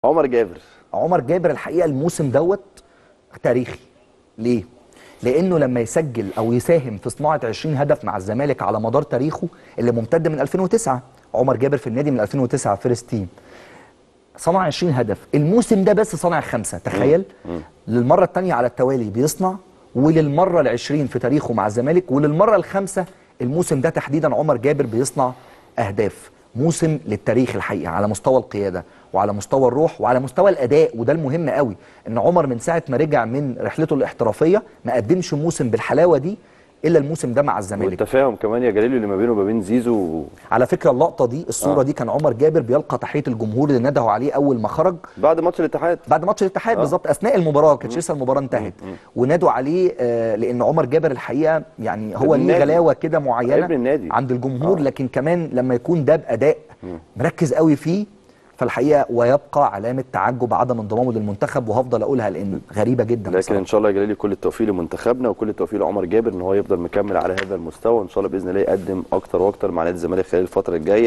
عمر جابر عمر جابر الحقيقه الموسم دوت تاريخي ليه لانه لما يسجل او يساهم في صناعه 20 هدف مع الزمالك على مدار تاريخه اللي ممتد من 2009 عمر جابر في النادي من 2009 فيرست تيم صنع 20 هدف الموسم ده بس صنع خمسة تخيل للمرة الثانية على التوالي بيصنع وللمرة العشرين في تاريخه مع الزمالك وللمرة الخامسة الموسم ده تحديدا عمر جابر بيصنع أهداف موسم للتاريخ الحقيقة على مستوى القيادة وعلى مستوى الروح وعلى مستوى الأداء وده المهم قوي إن عمر من ساعة ما رجع من رحلته الاحترافية ما قدمش موسم بالحلاوة دي إلا الموسم ده مع الزمالك والتفاهم كمان يا جليل اللي ما بينه وما بين زيزو على فكرة اللقطة دي الصورة آه. دي كان عمر جابر بيلقى تحية الجمهور اللي ندهوا عليه أول ما خرج بعد ماتش الاتحاد بعد ماتش الاتحاد آه. بالظبط اثناء المباراه كانتش لسه المباراه انتهت ونادوا عليه آه لان عمر جابر الحقيقه يعني هو ابن ليه النادي. غلاوه كده معينه ابن النادي. عند الجمهور آه. لكن كمان لما يكون ده باداء مركز قوي فيه فالحقيقه ويبقى علامه تعجب عدم انضمامه للمنتخب وهفضل اقولها لان غريبه جدا لكن بصراحة. ان شاء الله يا جليل كل التوفيق لمنتخبنا وكل التوفيق لعمر جابر ان هو يفضل مكمل على هذا المستوى وان شاء الله باذن الله يقدم اكتر واكتر مع نادي الزمالك خلال الفتره الجايه